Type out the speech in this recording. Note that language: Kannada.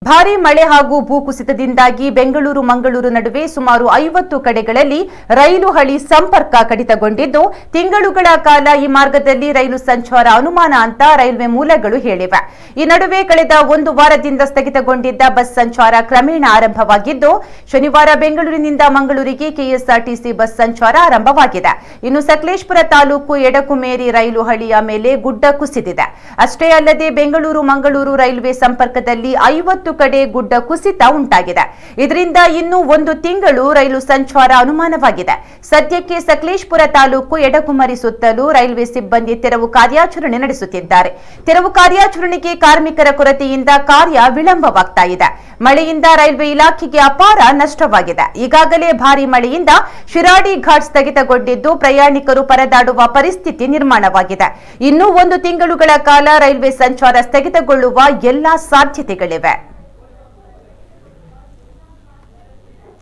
ಭಾರೀ ಮಳೆ ಹಾಗೂ ಭೂಕುಸಿತದಿಂದಾಗಿ ಬೆಂಗಳೂರು ಮಂಗಳೂರು ನಡುವೆ ಸುಮಾರು ಐವತ್ತು ಕಡೆಗಳಲ್ಲಿ ರೈಲು ಹಳಿ ಸಂಪರ್ಕ ಕಡಿತಗೊಂಡಿದ್ದು ತಿಂಗಳುಗಳ ಕಾಲ ಈ ಮಾರ್ಗದಲ್ಲಿ ರೈಲು ಸಂಚಾರ ಅನುಮಾನ ಅಂತ ರೈಲ್ವೆ ಮೂಲಗಳು ಹೇಳಿವೆ ಈ ನಡುವೆ ಕಳೆದ ಒಂದು ವಾರದಿಂದ ಸ್ಥಗಿತಗೊಂಡಿದ್ದ ಬಸ್ ಸಂಚಾರ ಕ್ರಮೇಣ ಆರಂಭವಾಗಿದ್ದು ಶನಿವಾರ ಬೆಂಗಳೂರಿನಿಂದ ಮಂಗಳೂರಿಗೆ ಕೆಎಸ್ಆರ್ಟಿಸಿ ಬಸ್ ಸಂಚಾರ ಆರಂಭವಾಗಿದೆ ಇನ್ನು ಸಕಲೇಶ್ಪುರ ತಾಲೂಕು ಎಡಕುಮೇರಿ ರೈಲು ಹಳಿಯ ಮೇಲೆ ಗುಡ್ಡ ಕುಸಿದಿದೆ ಅಷ್ಟೇ ಅಲ್ಲದೆ ಬೆಂಗಳೂರು ಮಂಗಳೂರು ರೈಲ್ವೆ ಸಂಪರ್ಕದಲ್ಲಿ ಐವತ್ತು ಕಡೆ ಗುಡ್ಡ ಕುಸಿತ ಉಂಟಾಗಿದೆ ಇದರಿಂದ ಇನ್ನು ಒಂದು ತಿಂಗಳು ರೈಲು ಸಂಚಾರ ಅನುಮಾನವಾಗಿದೆ ಸದ್ಯಕ್ಕೆ ಸಕಲೇಶ್ಪುರ ತಾಲೂಕು ಎಡಕುಮರಿ ಸುತ್ತಲೂ ರೈಲ್ವೆ ಸಿಬ್ಬಂದಿ ತೆರವು ಕಾರ್ಯಾಚರಣೆ ನಡೆಸುತ್ತಿದ್ದಾರೆ ತೆರವು ಕಾರ್ಯಾಚರಣೆಗೆ ಕಾರ್ಮಿಕರ ಕೊರತೆಯಿಂದ ಕಾರ್ಯ ವಿಳಂಬವಾಗ್ತಾ ಇದೆ ಮಳೆಯಿಂದ ರೈಲ್ವೆ ಇಲಾಖೆಗೆ ಅಪಾರ ನಷ್ಟವಾಗಿದೆ ಈಗಾಗಲೇ ಭಾರಿ ಮಳೆಯಿಂದ ಶಿರಾಡಿ ಘಾಟ್ ಸ್ಥಗಿತಗೊಂಡಿದ್ದು ಪ್ರಯಾಣಿಕರು ಪರದಾಡುವ ಪರಿಸ್ಥಿತಿ ನಿರ್ಮಾಣವಾಗಿದೆ ಇನ್ನೂ ಒಂದು ತಿಂಗಳುಗಳ ಕಾಲ ರೈಲ್ವೆ ಸಂಚಾರ ಸ್ಥಗಿತಗೊಳ್ಳುವ ಎಲ್ಲಾ ಸಾಧ್ಯತೆಗಳಿವೆ